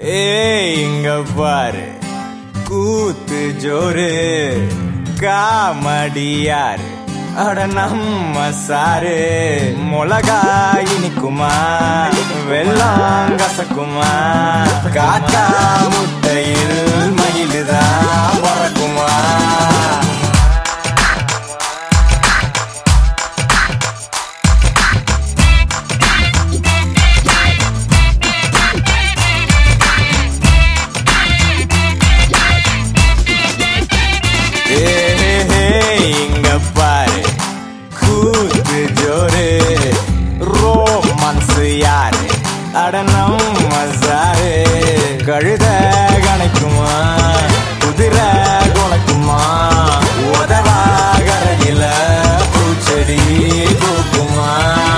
ஏய் இங்க பாரு கூத்து ஜோரு காமடியாரு அட நம்ம சாரு மிளகா இனிக்குமா வெள்ளம் கசக்குமா காக்கா முட்டையில் மயிலுதான் பறக்குமா ஏய், இங்க பாரு கூத்து ஜோரு ரோமான்ஸ் யாரு அட நம்ம சாரு கழுத கணக்குமா குதிரை குலைக்குமா உதவா கரையில பூச்செடி பூக்குமா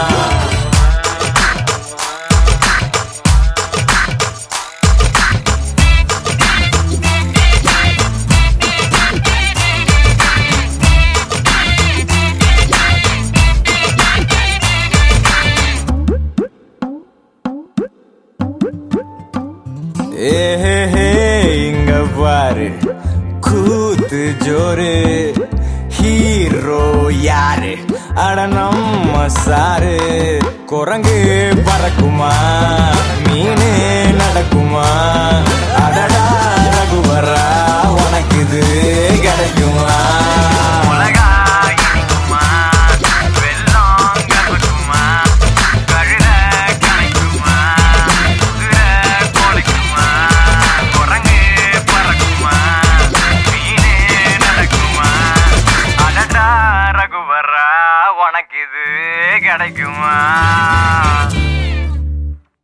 ஏஹே இங்க பாரு கூத்து ஜோரு ஹீரோ யாரு அட நம்ம சாரு குரங்கு பறக்குமா